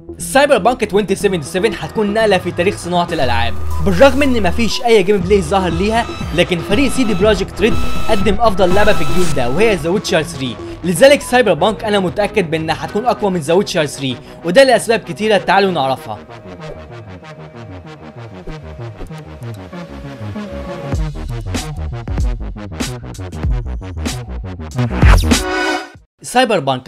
سايبر بانك 2077 هتكون نقله في تاريخ صناعه الالعاب بالرغم ان مفيش اي جيم بلاي ظهر ليها لكن فريق سي دي بروجكت ريد قدم افضل لعبه في الجيل ده وهي ذا ويتشر 3 لذلك سايبر بانك انا متاكد بانها هتكون اقوى من ذا ويتشر 3 وده لاسباب كتيره تعالوا نعرفها سايبر بانك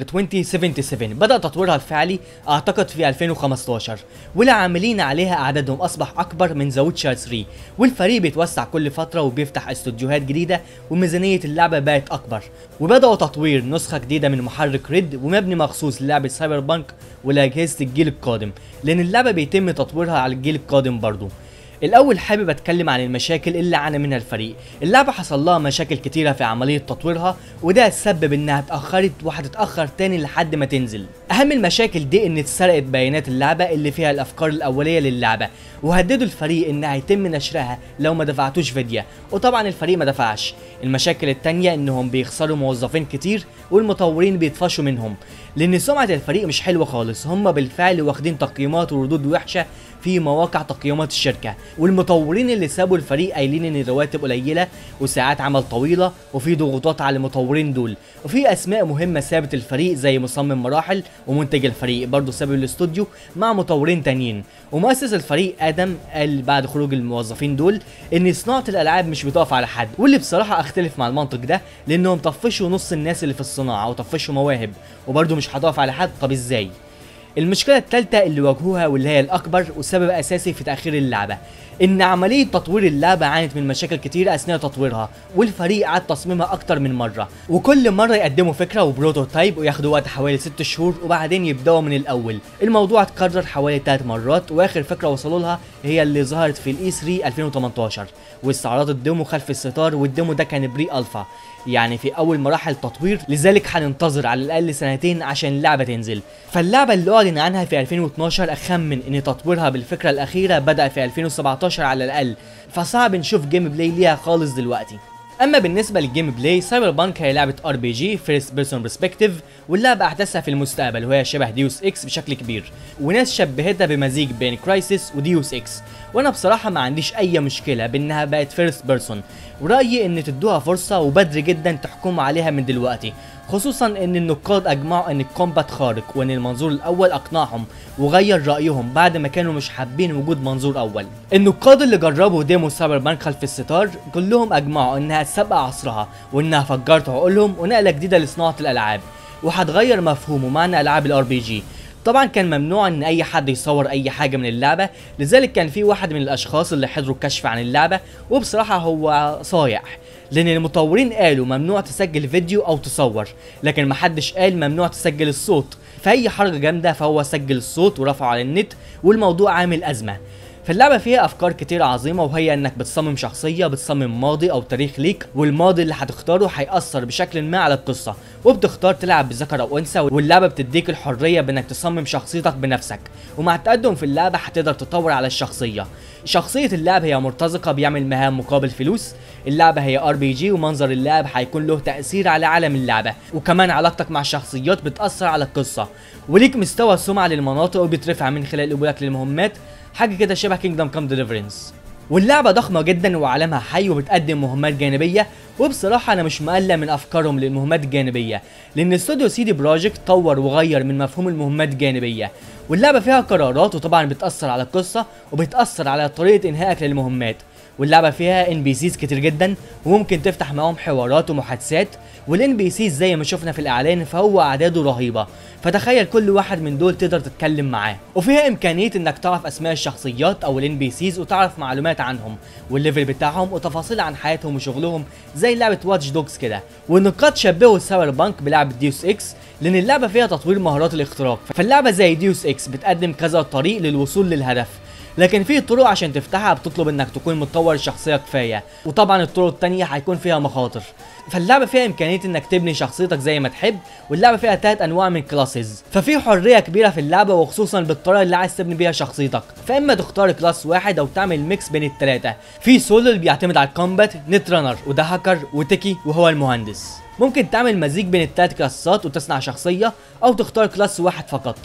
2077 بدأ تطويرها الفعلي اعتقد في 2015 والعاملين عليها اعدادهم اصبح اكبر من ذا ويتشر 3 والفريق بيتوسع كل فترة وبيفتح استوديوهات جديدة وميزانية اللعبة بقت اكبر وبدأوا تطوير نسخة جديدة من محرك ريد ومبني مخصوص للعبة سايبر بانك ولأجهزة الجيل القادم لان اللعبة بيتم تطويرها على الجيل القادم برضه الاول حابب اتكلم عن المشاكل اللي عانى منها الفريق اللعبه حصل لها مشاكل كتيره في عمليه تطويرها وده سبب انها اتاخرت وهتتاخر تاني لحد ما تنزل اهم المشاكل دي ان اتسرقت بيانات اللعبه اللي فيها الافكار الاوليه للعبه وهددوا الفريق ان هيتم نشرها لو ما دفعتوش فديه وطبعا الفريق ما دفعش المشاكل التانية انهم بيخسروا موظفين كتير والمطورين بيطفشوا منهم لان سمعه الفريق مش حلوه خالص هم بالفعل واخدين تقييمات وردود وحشه في مواقع تقييمات الشركه والمطورين اللي سابوا الفريق قايلين ان الرواتب قليله وساعات عمل طويله وفي ضغوطات على المطورين دول وفي اسماء مهمه سابت الفريق زي مصمم مراحل ومنتج الفريق برضه ساب الاستوديو مع مطورين تانيين ومؤسس الفريق ادم قال بعد خروج الموظفين دول ان صناعه الالعاب مش بتقف على حد واللي بصراحه اختلف مع المنطق ده لانهم طفشوا نص الناس اللي في الصناعه وطفشوا مواهب وبرضه مش هتقف على حد طب ازاي المشكلة الثالثة اللي واجهوها واللي هي الأكبر وسبب أساسي في تأخير اللعبة إن عملية تطوير اللعبة عانت من مشاكل كتيرة أثناء تطويرها والفريق عاد تصميمها أكتر من مرة وكل مرة يقدموا فكرة وبروتوتايب وياخدوا وقت حوالي 6 شهور وبعدين يبدأوا من الأول الموضوع اتكرر حوالي 3 مرات وآخر فكرة وصلوا لها هي اللي ظهرت في الإي 3 2018 واستعراض الديمو خلف الستار والديمو ده كان بري ألفا يعني في اول مراحل التطوير لذلك هننتظر على الاقل سنتين عشان اللعبه تنزل فاللعبه اللي اعلن عنها في 2012 اخمن ان تطويرها بالفكره الاخيره بدا في 2017 على الاقل فصعب نشوف جيم بلاي ليها خالص دلوقتي اما بالنسبه للجيم بلاي سايبر بانك هي لعبه ار بي جي فيرست بيرسون برسبكتيف واللعبه احداثها في المستقبل وهي شبه ديوس اكس بشكل كبير وناس شبهتها بمزيج بين كرايسيس وديوس اكس وانا بصراحه ما عنديش اي مشكله بانها بقت فيرست بيرسون ورايي ان تدوها فرصه وبدري جدا تحكموا عليها من دلوقتي خصوصا ان النقاد اجمعوا ان الكومبات خارق وان المنظور الاول اقنعهم وغير رايهم بعد ما كانوا مش حابين وجود منظور اول النقاد اللي جربوا ديمو سايبر بانك خلف الستار كلهم اجمعوا انها سابقه عصرها وانها فجرت عقولهم ونقله جديده لصناعه الالعاب وهتغير مفهوم ومعنى العاب الار بي جي طبعا كان ممنوع ان اي حد يصور اي حاجه من اللعبه لذلك كان في واحد من الاشخاص اللي حضروا الكشف عن اللعبه وبصراحه هو صايع لان المطورين قالوا ممنوع تسجل فيديو او تصور لكن محدش قال ممنوع تسجل الصوت فاي حركه جامده فهو سجل الصوت ورفعه على النت والموضوع عامل ازمه فاللعبة فيها أفكار كتير عظيمة وهي إنك بتصمم شخصية بتصمم ماضي أو تاريخ ليك والماضي اللي هتختاره هيأثر بشكل ما على القصة وبتختار تلعب بذكر أو أنثى واللعبة بتديك الحرية بإنك تصمم شخصيتك بنفسك ومع التقدم في اللعبة هتقدر تطور على الشخصية شخصية اللعب هي مرتزقة بيعمل مهام مقابل فلوس اللعبة هي ار بي جي ومنظر اللعب هيكون له تأثير على عالم اللعبة وكمان علاقتك مع الشخصيات بتأثر على القصة وليك مستوى سمعة للمناطق وبيترفع من خلال قبولك للمهمات حاجة كده شبه كينجدم كام ديليفرنس واللعبة ضخمة جدا وعالمها حي وبتقدم مهمات جانبية وبصراحة أنا مش مقلق من أفكارهم للمهمات الجانبية لأن استوديو سي دي بروجكت طور وغير من مفهوم المهمات الجانبية واللعبة فيها قرارات وطبعا بتأثر على القصة وبتأثر على طريقة إنهائك للمهمات واللعبة فيها ان بي سيز كتير جدا وممكن تفتح معاهم حوارات ومحادثات والان بي سيز زي ما شفنا في الاعلان فهو اعداده رهيبة فتخيل كل واحد من دول تقدر تتكلم معاه وفيها امكانية انك تعرف اسماء الشخصيات او الان بي سيز وتعرف معلومات عنهم والليفل بتاعهم وتفاصيل عن حياتهم وشغلهم زي لعبة واتش دوجز كده والنقاد شبهوا سايبر بانك بلعبة ديوس اكس لان اللعبة فيها تطوير مهارات الاختراق فاللعبة زي ديوس اكس بتقدم كذا طريق للوصول للهدف لكن في طرق عشان تفتحها بتطلب انك تكون متطور الشخصيه كفايه وطبعا الطرق التانية هيكون فيها مخاطر فاللعبه فيها امكانيه انك تبني شخصيتك زي ما تحب واللعبه فيها تلات انواع من كلاسز ففي حريه كبيره في اللعبه وخصوصا بالطريقه اللي عايز تبني بيها شخصيتك فاما تختار كلاس واحد او تعمل ميكس بين التلاته في سولو اللي بيعتمد على الكومبات نت رانر وده هاكر وتيكي وهو المهندس ممكن تعمل مزيج بين التلات كلاسات وتصنع شخصيه او تختار كلاس واحد فقط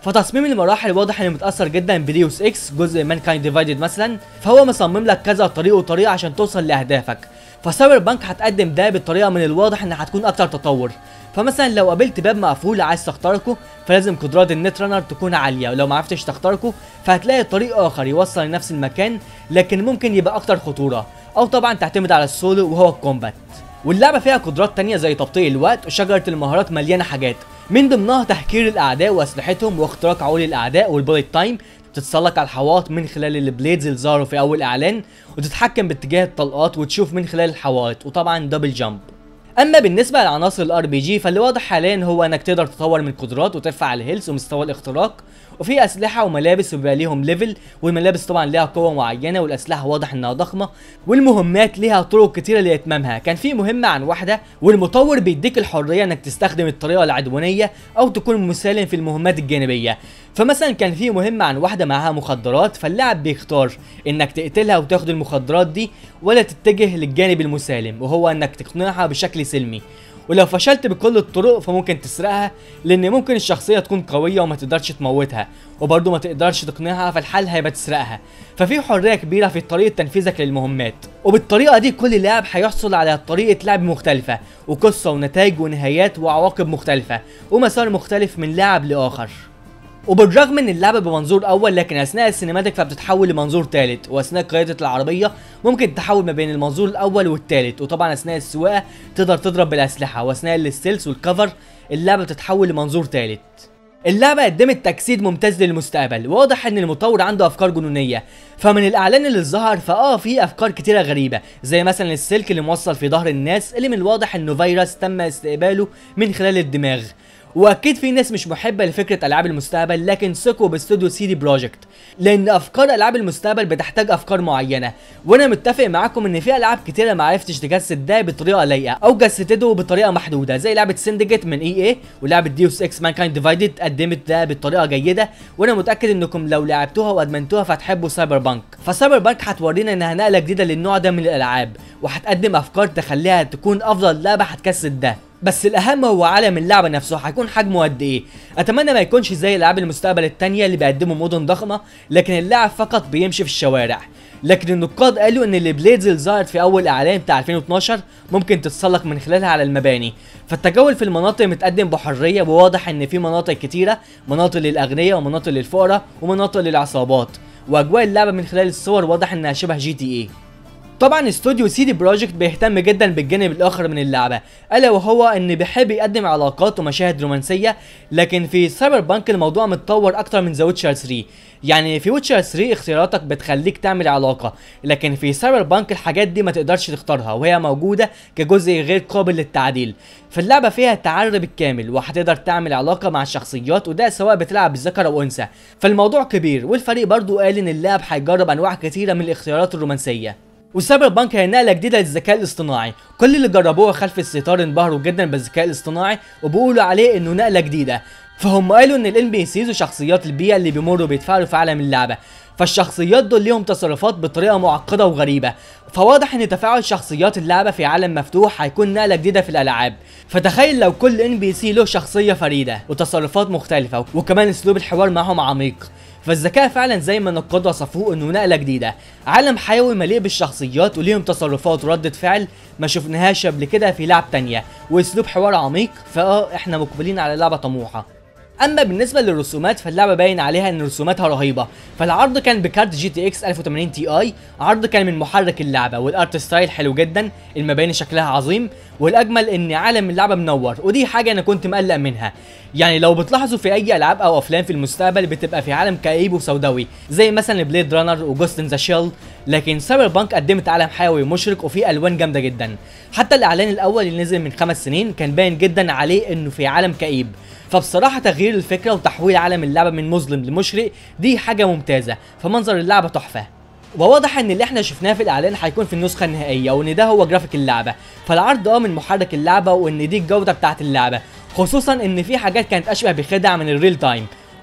فتصميم المراحل واضح انه متاثر جدا بديوس اكس جزء مان كايند ديفايدد مثلا فهو مصمم لك كذا طريق وطريقه عشان توصل لاهدافك فسايبر بانك هتقدم ده بالطريقه من الواضح انها هتكون اكتر تطور فمثلا لو قابلت باب مقفول عايز تخترقه فلازم قدرات النت رانر تكون عاليه ولو ما عرفتش تخترقه فهتلاقي طريق اخر يوصل لنفس المكان لكن ممكن يبقى اكتر خطوره او طبعا تعتمد على السولو وهو الكومبات واللعبه فيها قدرات تانية زي تبطيء الوقت وشجره المهارات مليانه حاجات من ضمنها تهكير الاعداء واسلحتهم واختراق عقول الاعداء والبوليت تايم تتسلق على الحوائط من خلال البليدز اللي ظهروا في اول اعلان وتتحكم باتجاه الطلقات وتشوف من خلال الحوائط وطبعا دبل جامب اما بالنسبه لعناصر الار بي جي فاللي واضح حاليا هو انك تقدر تطور من قدرات وترفع الهيلث ومستوى الاختراق وفي اسلحه وملابس وبيبقى ليهم ليفل والملابس طبعا ليها قوه معينه والاسلحه واضح انها ضخمه والمهمات ليها طرق كتيره لاتمامها كان في مهمه عن واحده والمطور بيديك الحريه انك تستخدم الطريقه العدوانيه او تكون مسالم في المهمات الجانبيه فمثلا كان في مهمة عن واحدة معاها مخدرات فاللاعب بيختار انك تقتلها وتاخد المخدرات دي ولا تتجه للجانب المسالم وهو انك تقنعها بشكل سلمي ولو فشلت بكل الطرق فممكن تسرقها لان ممكن الشخصيه تكون قويه وما تقدرش تموتها وبرضه ما تقدرش تقنعها فالحل هيبقى تسرقها ففي حريه كبيره في طريقه تنفيذك للمهمات وبالطريقه دي كل لاعب هيحصل على طريقه لعب مختلفه وقصه ونتائج ونهايات وعواقب مختلفه ومسار مختلف من لاعب لاخر وبالرغم ان اللعبه بمنظور اول لكن اثناء السينماتيك فبتتحول لمنظور ثالث واثناء قياده العربيه ممكن تحول ما بين المنظور الاول والثالث وطبعا اثناء السواقه تقدر تضرب بالاسلحه واثناء الستيلز والكفر اللعبه بتتحول لمنظور ثالث اللعبة قدمت تجسيد ممتاز للمستقبل واضح ان المطور عنده افكار جنونية فمن الاعلان اللي ظهر فاه في افكار كتيرة غريبة زي مثلا السلك اللي موصل في ظهر الناس اللي من الواضح انه فيروس تم استقباله من خلال الدماغ واكيد في ناس مش محبه لفكره العاب المستقبل لكن ثقوا باستوديو سي دي بروجكت لان افكار العاب المستقبل بتحتاج افكار معينه وانا متفق معاكم ان في العاب كتيره ما عرفتش تجسد ده بطريقه لايقه او جسدته بطريقه محدوده زي لعبه سندجيت من اي اي ولعبه ديوس اكس مان كايند ديفايدد قدمت ده بطريقه جيده وانا متاكد انكم لو لعبتوها وادمنتوها فهتحبوا سايبر بانك فسايبر بانك هتورينا انها نقله جديده للنوع ده من الالعاب وهتقدم افكار تخليها تكون افضل لعبه هتجسد ده بس الاهم هو عالم اللعبه نفسه هيكون حجمه قد ايه اتمنى ما يكونش زي العاب المستقبل التانية اللي بيقدموا مدن ضخمه لكن اللعب فقط بيمشي في الشوارع لكن النقاد قالوا ان البليدز اللي ظهرت في اول اعلان بتاع 2012 ممكن تتسلق من خلالها على المباني فالتجول في المناطق متقدم بحريه وواضح ان في مناطق كتيره مناطق للاغنياء ومناطق للفقراء ومناطق للعصابات واجواء اللعبه من خلال الصور واضح انها شبه جي تي ايه طبعا استوديو سي دي بروجكت بيهتم جدا بالجانب الاخر من اللعبه الا وهو ان بيحب يقدم علاقات ومشاهد رومانسيه لكن في سايبر بانك الموضوع متطور اكتر من ذا ويتشر 3 يعني في ويتشر 3 اختياراتك بتخليك تعمل علاقه لكن في سايبر بانك الحاجات دي ما تقدرش تختارها وهي موجوده كجزء غير قابل للتعديل فاللعبه فيها التعرب الكامل وهتقدر تعمل علاقه مع الشخصيات وده سواء بتلعب بذكر او انثى فالموضوع كبير والفريق برضو قال ان اللاعب هيجرب انواع كتيره من الاختيارات الرومانسيه وسايبر بانك هي نقله جديده للذكاء الاصطناعي كل اللي جربوها خلف الستار انبهروا جدا بالذكاء الاصطناعي وبيقولوا عليه انه نقله جديده فهم قالوا ان الان بي سيز وشخصيات البيئه اللي بيمروا بيتفاعلوا في عالم اللعبه فالشخصيات دول ليهم تصرفات بطريقه معقده وغريبه فواضح ان تفاعل شخصيات اللعبه في عالم مفتوح هيكون نقله جديده في الالعاب فتخيل لو كل ان بي سي له شخصيه فريده وتصرفات مختلفه وكمان اسلوب الحوار معهم عميق فالذكاء فعلا زي ما النقاد وصفوه انه نقله جديده عالم حيوي مليء بالشخصيات وليهم تصرفات وردة فعل ما شفناهاش قبل كده في لعب تانية واسلوب حوار عميق فاه احنا مقبلين على لعبه طموحه اما بالنسبه للرسومات فاللعبه باين عليها ان رسوماتها رهيبه فالعرض كان بكارت جي تي اكس 1080 تي اي عرض كان من محرك اللعبه والارت ستايل حلو جدا المباني شكلها عظيم والاجمل ان عالم اللعبه منور ودي حاجه انا كنت مقلق منها يعني لو بتلاحظوا في اي العاب او افلام في المستقبل بتبقى في عالم كئيب وسوداوي زي مثلا بليد رانر وجوست ان ذا شيل لكن سايبر بانك قدمت عالم حيوي مشرق وفيه الوان جامده جدا حتى الاعلان الاول اللي نزل من خمس سنين كان باين جدا عليه انه في عالم كئيب فبصراحه تغيير الفكره وتحويل عالم اللعبه من مظلم لمشرق دي حاجه ممتازه فمنظر اللعبه تحفه وواضح ان اللي احنا شفناه في الاعلان هيكون في النسخه النهائيه وان ده هو جرافيك اللعبه فالعرض اه من محرك اللعبه وان دي الجوده بتاعه اللعبه خصوصا ان في حاجات كانت اشبه بخدع من الريل تايم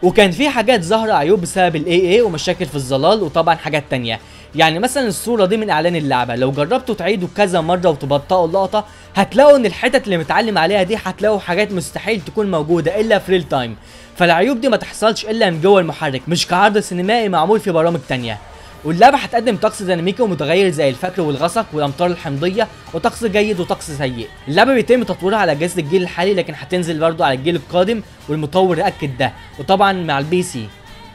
وكان في حاجات ظاهره عيوب بسبب الاي اي ومشاكل في الظلال وطبعا حاجات تانية يعني مثلا الصوره دي من اعلان اللعبه لو جربتوا تعيدوا كذا مره وتبطئوا اللقطه هتلاقوا ان الحتت اللي متعلم عليها دي هتلاقوا حاجات مستحيل تكون موجوده الا في ريل تايم فالعيوب دي ما تحصلش الا من جوه المحرك مش كعرض سينمائي معمول في برامج تانية واللعبة هتقدم طقس ديناميكي ومتغير زي الفجر والغسق والامطار الحمضية وطقس جيد وطقس سيء. اللعبة بيتم تطويرها على اجهزة الجيل الحالي لكن هتنزل برضه على الجيل القادم والمطور اكد ده وطبعا مع البي سي.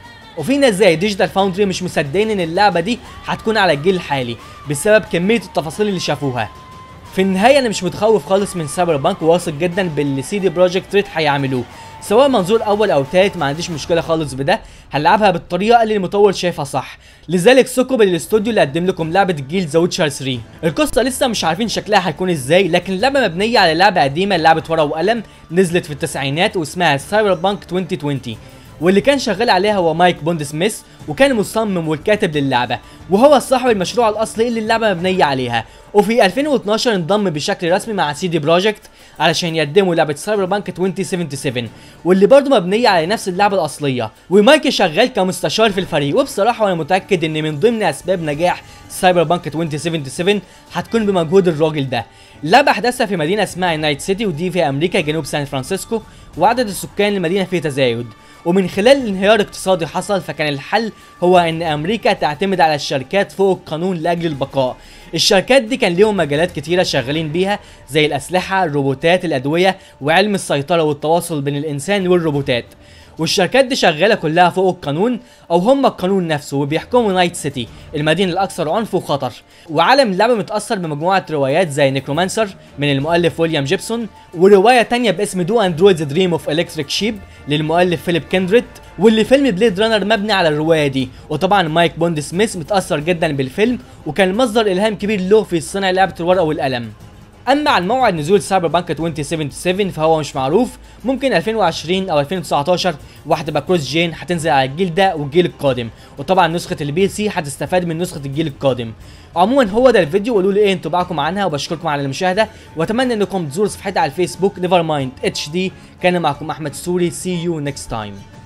وفي ناس زي ديجيتال فاوندري مش مصدقين ان اللعبة دي هتكون على الجيل الحالي بسبب كمية التفاصيل اللي شافوها. في النهاية انا مش متخوف خالص من سايبر بانك وواثق جدا باللي سي دي بروجكت ريد هيعملوه سواء منظور اول او تالت ما عنديش مشكله خالص بده هنلعبها بالطريقه اللي المطور شايفها صح لذلك ثقوا بالاستوديو اللي قدم لكم لعبه جيل ذا ويتشر 3 القصه لسه مش عارفين شكلها هيكون ازاي لكن اللعبه مبنيه على لعبه قديمه لعبه ورقه وقلم نزلت في التسعينات واسمها سايبر بانك 2020 واللي كان شغال عليها هو مايك بوند سميث وكان المصمم والكاتب للعبة وهو صاحب المشروع الأصلي اللي اللعبة مبنية عليها وفي 2012 انضم بشكل رسمي مع سي دي بروجكت علشان يقدموا لعبة سايبر بانك 2077 واللي برضه مبنية على نفس اللعبة الأصلية ومايك شغال كمستشار في الفريق وبصراحة أنا متأكد إن من ضمن أسباب نجاح سايبر بانك 2077 هتكون بمجهود الراجل ده اللعبة أحداثها في مدينة اسمها نايت سيتي ودي في أمريكا جنوب سان فرانسيسكو وعدد السكان المدينة فيه تزايد ومن خلال انهيار اقتصادي حصل فكان الحل هو ان امريكا تعتمد على الشركات فوق القانون لاجل البقاء الشركات دي كان ليهم مجالات كتيره شغالين بيها زي الاسلحه الروبوتات الادويه وعلم السيطره والتواصل بين الانسان والروبوتات والشركات دي شغاله كلها فوق القانون او هم القانون نفسه وبيحكموا نايت سيتي المدينه الاكثر عنف وخطر وعالم اللعبه متاثر بمجموعه روايات زي نيكرومانسر من المؤلف ويليام جيبسون وروايه تانية باسم دو اندرويدز دريم اوف الكتريك شيب للمؤلف فيليب كندريت واللي فيلم بليد رانر مبني على الروايه دي وطبعا مايك بوند سميث متاثر جدا بالفيلم وكان مصدر الهام كبير له في صنع لعبه الورقه والقلم اما عن موعد نزول سايبر بانك 2077 فهو مش معروف ممكن 2020 او 2019 وهتبقى كروس جين هتنزل على الجيل ده والجيل القادم وطبعا نسخه البي سي هتستفاد من نسخه الجيل القادم عموما هو ده الفيديو قولوا لي ايه انطباعكم عنها وبشكركم على المشاهده واتمنى انكم تزوروا صفحتي على الفيسبوك نيفر مايند اتش دي كان معكم احمد سوري سي يو نيكست تايم